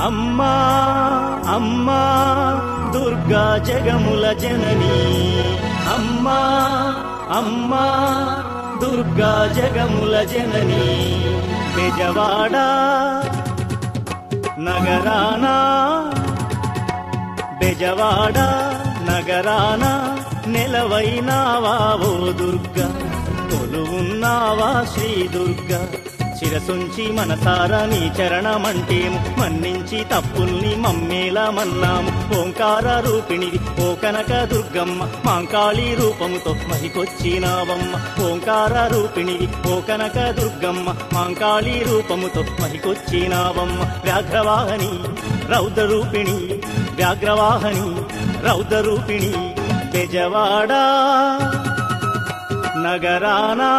అమ్మా అమ్మా దుర్గా జగముల జనని అమ్మా అమ్మా దుర్గా జగముల జనని బెజవాడ నగరానా బెజవాడ నగరాన నెలవైనావా ఓ దుర్గా కొలువున్నావా శ్రీ దుర్గా శిరసుంచి మనసారా నీ చరణమంటేము మన్నించి తప్పుల్ని మమ్మేలా మన్నాము ఓంకార రూపిణివి ఓ కనక దుర్గమ్మ మాంకాళి రూపముతో మహికొచ్చినావమ్మ ఓంకార రూపిణివి ఓ కనక దుర్గమ్మ మాంకాళి రూపముతో మహికొచ్చినావమ్మ వ్యాఘ్రవాహని రౌద్ర రూపిణి వ్యాఘ్రవాహని రౌద్ర రూపిణి బెజవాడా నగరానా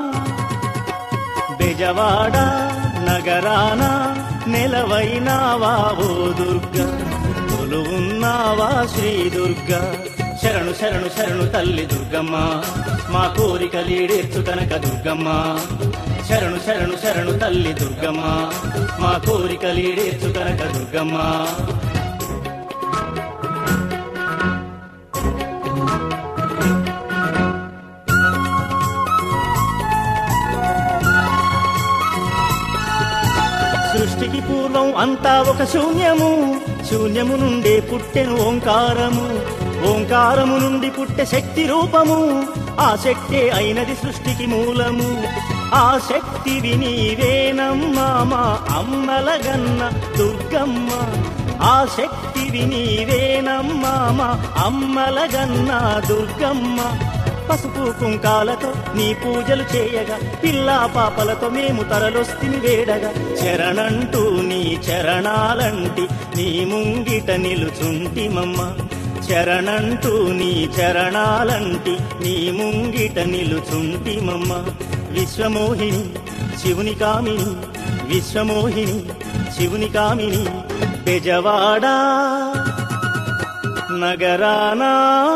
బెజవాడ నగరాన నెలవైనావా ఓ దుర్గా కొలువున్నావా శ్రీ దుర్గా శరణు శరణు శరణు తల్లి దుర్గమ్మ మా కోరికలీడేర్చు కనక దుర్గమ్మ శరణు శరణు శరణు తల్లి దుర్గమ్మ మా కోరికలీడేర్చు కనక దుర్గమ్మ సృష్టికి పూర్వం అంతా ఒక శూన్యము శూన్యము నుండే పుట్టెను ఓంకారము ఓంకారము నుండి పుట్టె శక్తి రూపము ఆ శక్తే అయినది సృష్టికి మూలము ఆ శక్తివి నీవేనమ్మా మా అమ్మలగన్న దుర్గమ్మ ఆ శక్తివి నీవేనమ్మా మా అమ్మలగన్న దుర్గమ్మ పసుపు కుంకాలతో నీ పూజలు చేయగా పిల్లా పాపలతో మేము తరలొస్తిని వేడగా చరణంటూ నీ చరణాలంటి నీ ముంగిట నిలుచుంటిమమ్మ చరణంటూ నీ చరణాలంటి నీ ముంగిట నిలుచుంటిమమ్మ విశ్వమోహిని శివుని కామిని విశ్వమోహిని శివుని కామిని బెజవాడా నగరానా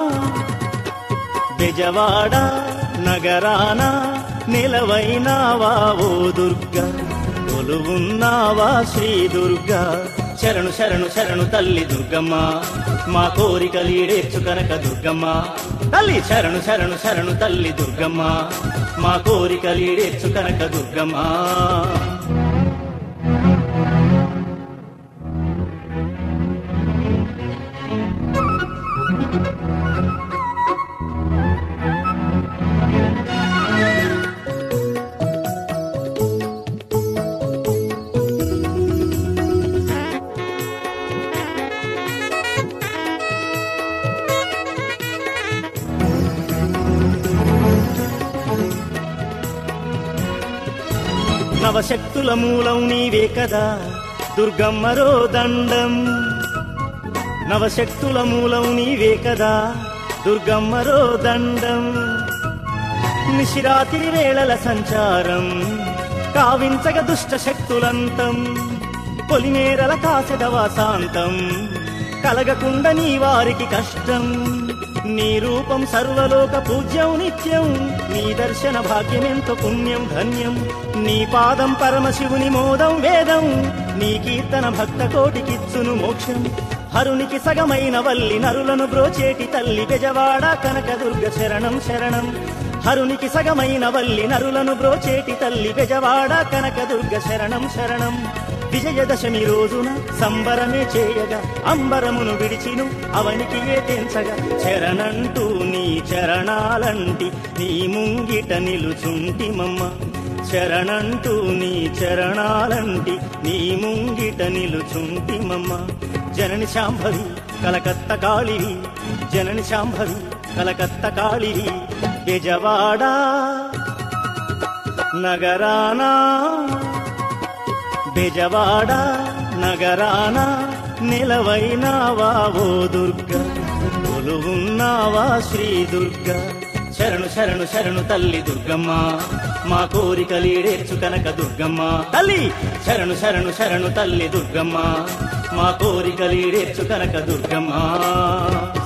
బెజవాడ నగరాన నిలవైనావా ఓ దుర్గా కొలువున్నావా శ్రీ దుర్గా శరణు శరణు శరణు తల్లి దుర్గమ్మ మా కోరికలీడేర్చు కనక దుర్గమ్మ తల్లి శరణు శరణు శరణు తల్లి దుర్గమ్మ మా కోరికలీడేర్చు కనక దుర్గమ్మ నవశక్తుల మూలం నీవే కదా దుర్గమ్మరో దండం నవశక్తుల మూలం నీవే కదా దుర్గమ్మరో దండం నిశిరాతిరి వేళల సంచారం కావించగ దుష్ట శక్తులంతం పొలిమేరల కాసెదవాసాంతం కలగకుండా నీ వారికి కష్టం నీ రూపం సర్వలోక పూజ్యం నిత్యం నీ దర్శన భాగ్యమెంతో పుణ్యం ధన్యం నీ పాదం పరమశివుని మోదం వేదం నీ కీర్తన భక్త కోటికిచ్చును మోక్షం హరునికి సగమైన వల్లి నరులను బ్రోచేటి తల్లి బెజవాడ కనకదుర్గ శరణం శరణం హరునికి సగమైన వల్లి నరులను బ్రోచేటి తల్లి బెజవాడ కనకదుర్గ శరణం శరణం విజయదశమి రోజున సంబరమే చేయగా అంబరమును విడిచిను అవనికి ఏ తెంచగా చరణంటూ నీ చరణాలంటి నీ ముంగిట నిలుచుంటిమమ్మ శరణంటూ నీ చరణాలంటి నీ ముంగిట నిలుచుంటిమమ్మ జనని శాంభవి కలకత్త కాళివి జనని శాంభవి కలకత్త కాళివి బెజవాడా నగరానా బెజవాడ నగరాన నిలవైనావా ఓ దుర్గా కొలువున్నావా శ్రీ దుర్గా శరణు శరణు శరణు తల్లి దుర్గమ్మ మా కోరికలీడేర్చు కనక దుర్గమ్మ తల్లి శరణు శరణు శరణు తల్లి దుర్గమ్మ మా కోరికలీడేర్చు కనక దుర్గమ్మ